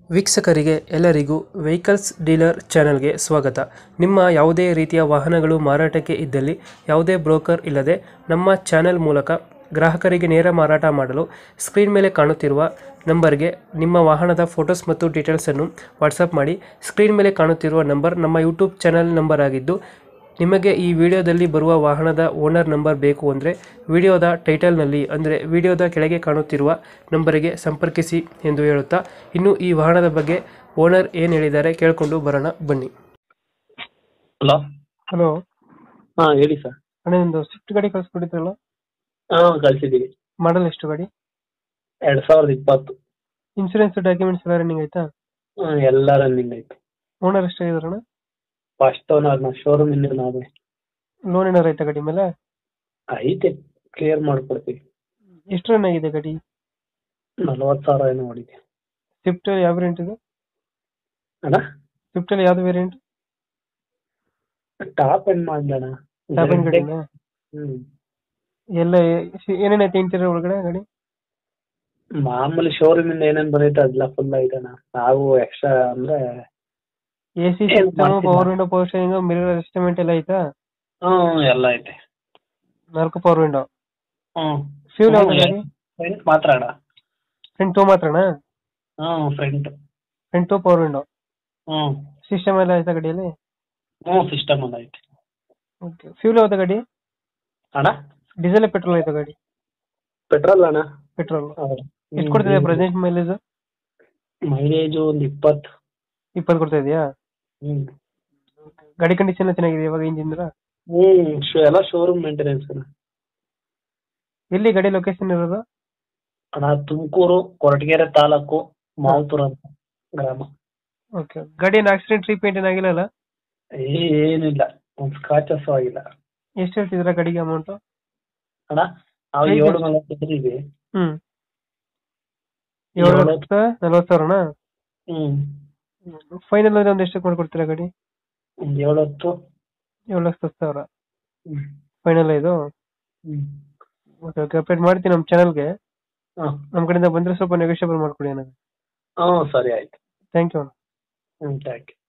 ವೀಕ್ಷಕರಿಗೆ ಎಲ್ಲರಿಗೂ vehicles dealer ಚಾನೆಲ್ಗೆ ಸ್ವಾಗತ ನಿಮ್ಮ ಯಾವುದೇ ರೀತಿಯ ವಾಹನಗಳು ಮಾರಾಟಕ್ಕೆ ಇದ್ದಲ್ಲಿ ಯಾವುದೇ ಬ್ರೋಕರ್ ಇಲ್ಲದೆ ನಮ್ಮ ಚಾನೆಲ್ ಮೂಲಕ ಗ್ರಾಹಕರಿಗೆ ನೇರ ಮಾರಾಟ ಮಾಡಲು ಸ್ಕ್ರೀನ್ ಮೇಲೆ ಕಾಣುತ್ತಿರುವ ನಂಬರ್ಗೆ ನಿಮ್ಮ ವಾಹನದ ಫೋಟೋಸ್ ಮತ್ತು ಡೀಟೇಲ್ಸನ್ನು ವಾಟ್ಸಪ್ ಮಾಡಿ ಸ್ಕ್ರೀನ್ ಮೇಲೆ ಕಾಣುತ್ತಿರುವ ನಂಬರ್ ನಮ್ಮ ಯೂಟ್ಯೂಬ್ ಚಾನೆಲ್ ನಂಬರ್ ಆಗಿದ್ದು ನಿಮಗೆ ಈ ವಿಡಿಯೋದಲ್ಲಿ ಬರುವ ವಾಹನದ ಓನರ್ ನಂಬರ್ ಬೇಕು ಅಂದರೆ ವಿಡಿಯೋದ ಟೈಟಲ್ನಲ್ಲಿ ಅಂದರೆ ವಿಡಿಯೋದ ಕೆಳಗೆ ಕಾಣುತ್ತಿರುವ ನಂಬರಿಗೆ ಸಂಪರ್ಕಿಸಿ ಎಂದು ಹೇಳುತ್ತಾ ಇನ್ನು ಈ ವಾಹನದ ಬಗ್ಗೆ ಓನರ್ ಏನು ಹೇಳಿದ್ದಾರೆ ಕೇಳಿಕೊಂಡು ಬರೋಣ ಬನ್ನಿ ಹಲೋ ಹಲೋ ಹಾಂ ಹೇಳಿ ಸರ್ ಅಣ್ಣ ಒಂದು ಸ್ವಿಫ್ಟ್ ಗಾಡಿ ಕಳಿಸ್ಕೊಡಿದ್ರಲ್ಲ ಹಾಂ ಕಳಿಸಿದ್ದೀವಿ ಮಾಡಲ್ ಎಷ್ಟು ಗಾಡಿ ಎರಡು ಸಾವಿರದ ಇಪ್ಪತ್ತು ಇನ್ಸೂರೆನ್ಸ್ ಡಾಕ್ಯುಮೆಂಟ್ಸ್ ಎಲ್ಲ ರನ್ನಿಂಗ್ ಆಯ್ತಾ ಹಾಂ ಎಲ್ಲ ರನ್ನಿಂಗ್ ಆಯ್ತು ಓನರ್ ಎಷ್ಟಾಗಿದಾರಣ ಫಸ್ಟ್ ಓನರ್ ನಾ ಶೋರೂಮ್ ಇಂದ ನಾವೇ ಲೋನ್ ಏನಾರು ಆಯ್ತಾ ಗಾಡಿ ಮೇಲೆ ಐತೆ ಕ್ಲಿಯರ್ ಮಾಡ್ಕೊಡ್ತೀವಿ ಎಷ್ಟು ರನ್ ಆಗಿದೆ ಗಾಡಿ ನಲ್ವತ್ತು ಸಾವಿರ ಏನೋ ಹೊಡಿದೆ ಸ್ವಿಫ್ಟ್ ಯಾವ ವೇರಿಯಂಟ್ ಇದು ಅಣ್ಣ ಸ್ವಿಫ್ಟ್ ಅಲ್ಲಿ ಯಾವ್ದು ವೇರಿಯಂಟ್ ಟಾಪ್ ಎಂಡ್ ಮಾಡ್ಲಣ ಟಾಪ್ ಎಂಡ್ ಗಾಡಿನಾ ಹ್ಞೂ ಎಲ್ಲ ಏನೇನೈತೆ ಇಂಟೀರಿಯರ್ ಒಳಗಡೆ ಗಾಡಿ ಮಾಮೂಲಿ ಶೋರೂಮ್ ಇಂದ ಏನೇನು ಬರೈತೆ ಅದೆಲ್ಲ ಫುಲ್ ಐತಣ್ಣ ನಾವು ಎಕ್ಸ್ಟ್ರಾ ಅಂದ್ರೆ ಎ ಸಿ ಏನ್ ಮಾಡ್ತಿಲ್ಲ. Power window power steering mirror adjustment ಎಲ್ಲ ಐತಾ ಹ್ಞೂ ಎಲ್ಲ ಐತೆ ನಾಲ್ಕು ಪವರ್ ವಿಂಡೋ ಹ್ಞೂ ಫ್ಯೂಲ್ ಯಾವ್ದು ಗಾಡಿ ಫ್ರಂಟ್ ಮಾತ್ರ ಅಣ್ಣ ಫ್ರಂಟ್ ಟೂ ಮಾತ್ರನಾ ಹ್ಞೂ front front two power window ಹ್ಞೂ ಸಿಸ್ಟಮ್ ಎಲ್ಲ ಆಯ್ತಾ ಗಾಡಿಯಲ್ಲಿ ಹ್ಞೂ ಸಿಸ್ಟಮ್ ಎಲ್ಲ ಐತೆ ಓಕೆ ಫ್ಯೂಲ್ ಯಾವ್ದು ಗಾಡಿ ಅಣ್ಣ ಡೀಸೆಲ್ ಪೆಟ್ರೋಲ್ ಆಯ್ತಾ ಗಾಡಿ ಪೆಟ್ರೋಲ್ ಅಣ್ಣ ಪೆಟ್ರೋಲ್ ಹೌದು. ಎಷ್ಟು ಕೊಡ್ತಿದೆ ಪ್ರೆಸೆಂಟ್ ಮೈಲೇಜ್ ಮೈಲೇಜ್ ಒಂದು ಇಪ್ಪತ್ತು ಇಪ್ಪತ್ತು ಕೊಡ್ತಾ ಇದೆಯಾ ಹ್ಮ್ ಗಾಡಿ ಕಂಡೀಷನ್ ಚೆನ್ನಾಗಿದೆ ಇವಾಗ ಇಂಜಿನ್ ಹ್ಮ್ ಶೋ- ಎಲ್ಲ ಶೋರೂಮ್ ಮೇಂಟೆನೆನ್ಸ್ ಎಲ್ಲಿ ಗಾಡಿ ಲೊಕೇಶನ್ ಇರೋದು ಅಣ್ಣ ತುಮಕೂರು ಕೊರಟಗೆರೆ ತಾಲೂಕು ಮಾಲ್ತೂರ್ ಅಂತ ಗ್ರಾಮ ಓಕೆ ಗಾಡಿ ಏನು ಆಕ್ಸಿಡೆಂಟ್ ರೀಪೇಂಟ್ ಏನಾಗಿಲ್ಲ ಅಲ್ಲ ಏ- ಏನಿಲ್ಲ ಒಂದ್ ಸ್ಕ್ರಾಚಸ್ ಆಗಿಲ್ಲ ಎಷ್ಟು ಹೇಳ್ತಿದ್ದೀರಾ ಗಾಡಿಗೆ ಅಮೌಂಟ್ ಅಣ್ಣ ನಾವು Price ಏಳು ಎಷ್ಟು? ನಲವತ್ತು ಇದ್ದೀವಿ ಹ್ಮ್ ಏಳು ಏಳು. ಲಕ್ಷ ನಲ್ವತ್ತು ಸಾವಿರನಾ ಹ್ಮ್ ಫೈನಲ್ ಒಂದು ಎಷ್ಟು ಮಾಡ್ಕೊಡ್ತೀರಾ ಗಾಡಿ ಒಂದ್ ಏಳು ಹತ್ತು ಏಳು ಲಕ್ಷ ಹತ್ತು ಸಾವಿರ ಹ್ಮ್ ಫೈನಲ್ ಇದು ಹ್ಮ್ ಓಕೆ ಓಕೆ ಅಪ್ಡೇಟ್ ಮಾಡ್ತೀನಿ ನಮ್ಮ ಚಾನಲ್ಗೆ ಹಾ ನಮ್ಮ ಕಡೆಯಿಂದ ಬಂದರೆ ಸ್ವಲ್ಪ ನೆಗೋಷಿಯಬಲ್ ಮಾಡ್ಕೊಡಿ ನನಗೆ ಹ್ಮ್ ಸರಿ ಆಯ್ತು ಥ್ಯಾಂಕ್ ಯು ಹ್ಮ್ ಥ್ಯಾಂಕ್ ಯು